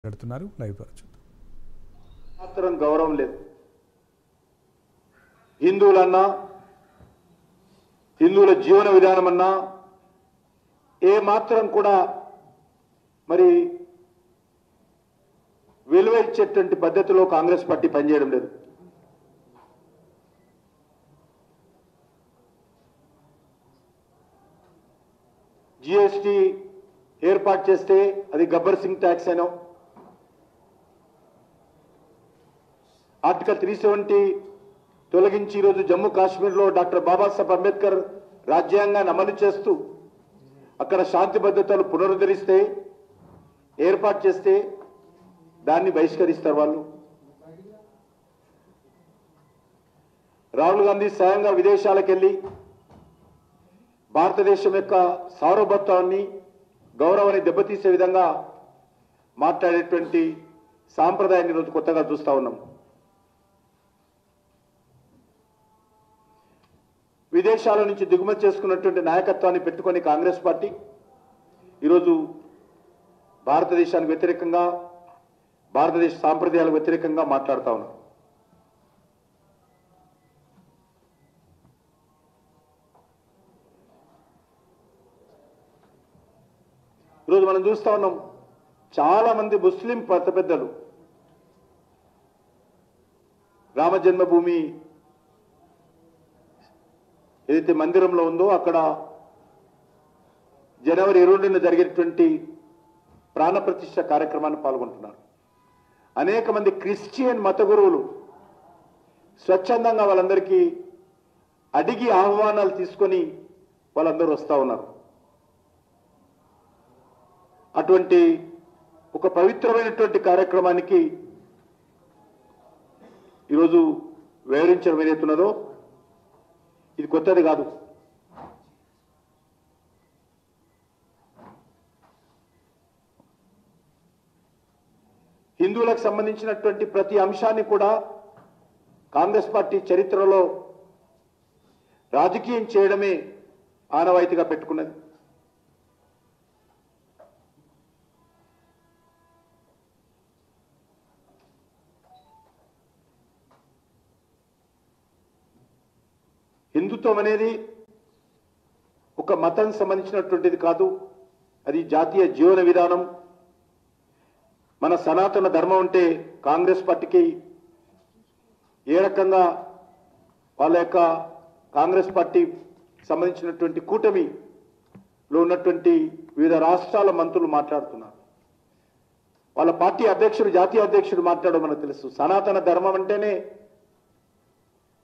మాట్లాడుతున్నారు లైవ్ ద్వారా చూద్దాం మాత్రం గౌరవం లేదు హిందువులన్నా హిందువుల జీవన విధానం అన్నా ఏ మాత్రం కూడా మరి విలువ ఇచ్చేటువంటి పద్ధతిలో కాంగ్రెస్ పార్టీ పనిచేయడం లేదు జిఎస్టి ఏర్పాటు చేస్తే అది గబ్బర్ సింగ్ ట్యాక్స్ అయినా ఆర్టికల్ త్రీ సెవెంటీ తొలగించి ఈరోజు జమ్మూ కాశ్మీర్లో డాక్టర్ బాబాసాహెబ్ అంబేద్కర్ రాజ్యాంగాన్ని అమలు చేస్తూ అక్కడ శాంతి భద్రతలు పునరుద్ధరిస్తే ఏర్పాటు చేస్తే దాన్ని బహిష్కరిస్తారు వాళ్ళు రాహుల్ గాంధీ స్వయంగా విదేశాలకు వెళ్ళి భారతదేశం యొక్క సార్వభౌత్వాన్ని గౌరవాన్ని దెబ్బతీసే విధంగా మాట్లాడేటువంటి సాంప్రదాయాన్ని ఈరోజు కొత్తగా చూస్తా ఉన్నాం విదేశాల నుంచి దిగుమతి చేసుకున్నటువంటి నాయకత్వాన్ని పెట్టుకొని కాంగ్రెస్ పార్టీ ఈరోజు భారతదేశానికి వ్యతిరేకంగా భారతదేశ సాంప్రదాయాలకు వ్యతిరేకంగా మాట్లాడుతా ఉన్నారు ఈరోజు మనం చూస్తా ఉన్నాం చాలా మంది ముస్లిం పెద్ద పెద్దలు రామ జన్మభూమి ఏదైతే మందిరంలో ఉందో అక్కడ జనవరి ఇరవై రెండున జరిగేటువంటి ప్రాణప్రతిష్ఠ కార్యక్రమాన్ని పాల్గొంటున్నారు అనేక మంది క్రిస్టియన్ మత గురువులు స్వచ్ఛందంగా వాళ్ళందరికీ అడిగి ఆహ్వానాలు తీసుకొని వాళ్ళందరూ వస్తూ ఉన్నారు అటువంటి ఒక పవిత్రమైనటువంటి కార్యక్రమానికి ఈరోజు వివరించడం ఏదైతున్నదో ఇది కొత్తది కాదు హిందువులకు సంబంధించినటువంటి ప్రతి అంశాన్ని కూడా కాంగ్రెస్ పార్టీ చరిత్రలో రాజకీయం చేయడమే ఆనవాయితీగా పెట్టుకున్నది హిందుత్వం అనేది ఒక మతం సంబంధించినటువంటిది కాదు అది జాతీయ జీవన విధానం మన సనాతన ధర్మం అంటే కాంగ్రెస్ పార్టీకి ఏ రకంగా వాళ్ళ యొక్క కాంగ్రెస్ పార్టీ సంబంధించినటువంటి కూటమిలో ఉన్నటువంటి వివిధ రాష్ట్రాల మంత్రులు మాట్లాడుతున్నారు వాళ్ళ పార్టీ అధ్యక్షుడు జాతీయ అధ్యక్షుడు మాట్లాడడం మనకు తెలుసు సనాతన ధర్మం అంటేనే